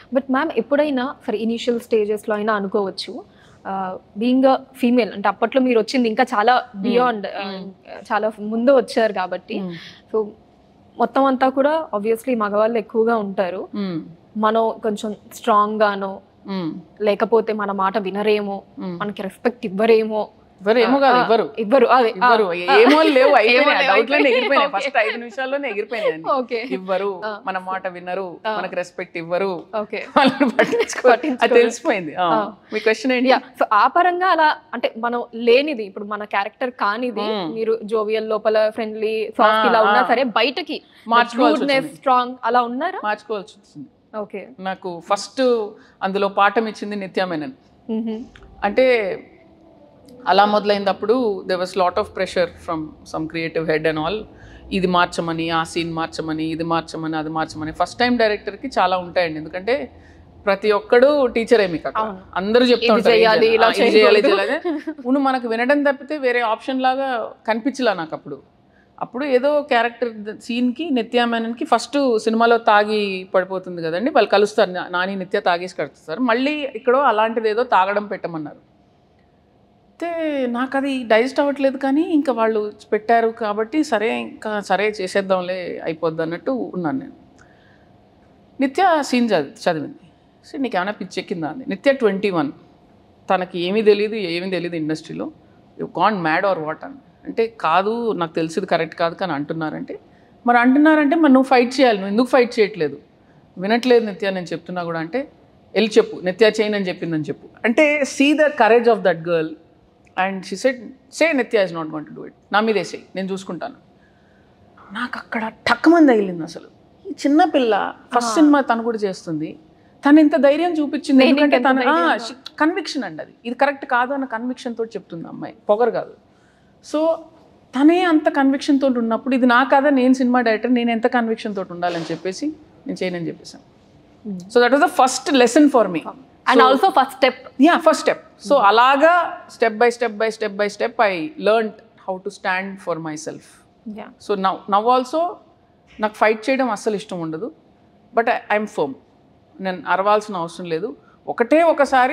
But ma'am ఎప్పుడైనా సరే initial స్టేజెస్లో అయినా అనుకోవచ్చు బీయింగ్ ఫీమేల్ అంటే అప్పట్లో మీరు వచ్చింది ఇంకా చాలా బియాండ్ చాలా ముందు వచ్చారు కాబట్టి సో మొత్తం అంతా కూడా ఆబ్వియస్లీ మగవాళ్ళు ఎక్కువగా ఉంటారు మ్మ్. మనం కొంచెం స్ట్రాంగ్ గానో మ్మ్. లేకపోతే మన మాట వినరేమో మ్మ్. మనకి రెస్పెక్ట్ ఇవ్వరేమో ఇవ్వరు ఏమో కాదు ఆ, ఇవ్వరు ఇవ్వరు అదే ఇవ్వరు ఏమో లేవు అయిపోయినాయి లేవు, డౌట్లోనే అయిపోయినాయి. ఎగిరిపోయినాయి Okay. ఫస్ట్ ఐదు నిమిషాల్లోనే ఎగిరిపోయినాయి అన్ని. ఓకే ఇవ్వరు ఆ. మన మాట వినరు ఆ. మనకు రెస్పెక్ట్ ఇవ్వరు ఓకే వాళ్ళని పట్టించుకోరు అది పట్టించుకోరు. తెలిసిపోయింది ఆ. ఆ. మీ క్వశ్చన్ ఏంటి యా సో ఆ పరంగా అలా అంటే మనం లేనిది ఇప్పుడు మన క్యారెక్టర్ కానిది మ్మ్. మీరు జోవియల్ లోపల ఫ్రెండ్లీ సాఫ్ట్ ఇలా ఆ, ఉన్నా ఆ. సరే బయటకి మార్చుకోవాల్సి వచ్చింది. స్ట్రాంగ్ అలా ఉన్నారా మార్చుకోవాల్సి వచ్చింది ఓకే నాకు ఫస్ట్ అందులో పాఠం ఇచ్చింది నిత్యామేనన్ అంటే అలా మొదలైనప్పుడు they was lot of pressure from some creative head and all ఇది మార్చమని ఆ సీన్ మార్చమని ఇది మార్చమని అది మార్చమని ఫస్ట్ టైం డైరెక్టర్కి చాలా ఉంటాయండి ఎందుకంటే ప్రతి ఒక్కడు టీచరే మీకు అక్కడ అవును. అందరూ చెప్తా ఇది ఉంటారు, ఏం చేయాలి, చేయాలి, ఇలా ఆ, ఇది చేయాలి, ఇది చేయకూడదు. చేయాలి. ఉను మనకు వినడం తప్పితే వేరే ఆప్షన్ లాగా కనిపించలా నాకు అప్పుడు అప్పుడు ఏదో క్యారెక్టర్ సీన్కి నిత్య మేనన్కి ఫస్ట్ సినిమాలో తాగి పడిపోతుంది కదండి వాళ్ళు కలుస్తారు నా- నాని నిత్య తాగేసి కడుస్తారు మళ్ళీ ఇక్కడ అలాంటిది ఏదో తాగడం పెట్టమన్నారు అయితే నాకు అది డైజెస్ట్ అవ్వట్లేదు కానీ ఇంకా వాళ్ళు పెట్టారు కాబట్టి సరే ఇంకా సరే చేసేద్దాంలే అయిపోద్ది అన్నట్టు ఉన్నాను నేను నిత్య సీన్ చదివి చదివింది సో నీకు ఏమైనా పిచ్చెక్కిందా అంది నిత్య ట్వంటీ వన్ తనకి ఏమీ తెలియదు ఏమీ తెలియదు ఇండస్ట్రీలో you can mad or what అని అంటే కాదు నాకు తెలిసింది కరెక్ట్ కాదు కానీ అంటున్నారంటే మరి అంటున్నారంటే మరి నువ్వు ఫైట్ చేయాలి నువ్వు ఎందుకు ఫైట్ చేయట్లేదు వినట్లేదు నిత్య నేను చెప్తున్నా కూడా అంటే వెళ్ళి చెప్పు నిత్య చేయను అని చెప్పిందని చెప్పు అంటే see the courage of that girl and she said say Nithya is not gonna do it నా మీదే సే నేను చూసుకుంటాను నాకు అక్కడ టక్కుమంది తగిలింది అసలు ఈ చిన్న పిల్ల ఫస్ట్ సినిమా తను కూడా చేస్తుంది తను ఇంత ధైర్యం చూపించింది నేను ఎందుకంటే ఇంకెంత తను ధైర్యంగా. కన్విక్షన్ అండి అది ఇది కరెక్ట్ కాదు అన్న కన్విక్షన్ తోటి చెప్తుంది అమ్మాయి పొగరు కాదు సో తనే అంత కన్విక్షన్ తోటి ఉన్నప్పుడు ఇది నా కాదా నేను సినిమా డైరెక్టర్ నేను ఎంత కన్విక్షన్ తోటి ఉండాలని చెప్పేసి నేను చేయనని చెప్పేసాను so that was the first lesson for me and also first step yeah first step so అలాగా step by step by step by step I learn how to stand for myself yeah so now now also నాకు fight చేయడం అస్సలు ఇష్టం ఉండదు but I'm firm నేను అరవాల్సిన అవసరం లేదు ఒకటే ఒకసారి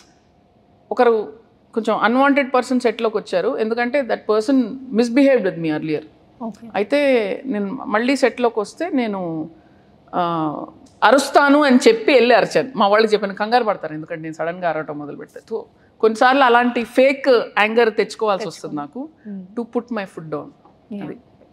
ఒకరు కొంచెం అన్వాంటెడ్ పర్సన్ సెట్లోకి వచ్చారు ఎందుకంటే that person misbehaved with me earlier okay అయితే నేను మళ్ళీ సెట్లోకి వస్తే నేను ఆ, అరుస్తాను అని చెప్పి వెళ్ళి అరిచాను మా వాళ్ళకి చెప్పాను కంగారు పడతారు ఎందుకంటే నేను సడన్గా అరవటం మొదలు పెడితే సో కొన్నిసార్లు అలాంటి ఫేక్ యాంగర్ తెచ్చుకోవాల్సి వస్తుంది నాకు to put my foot down అది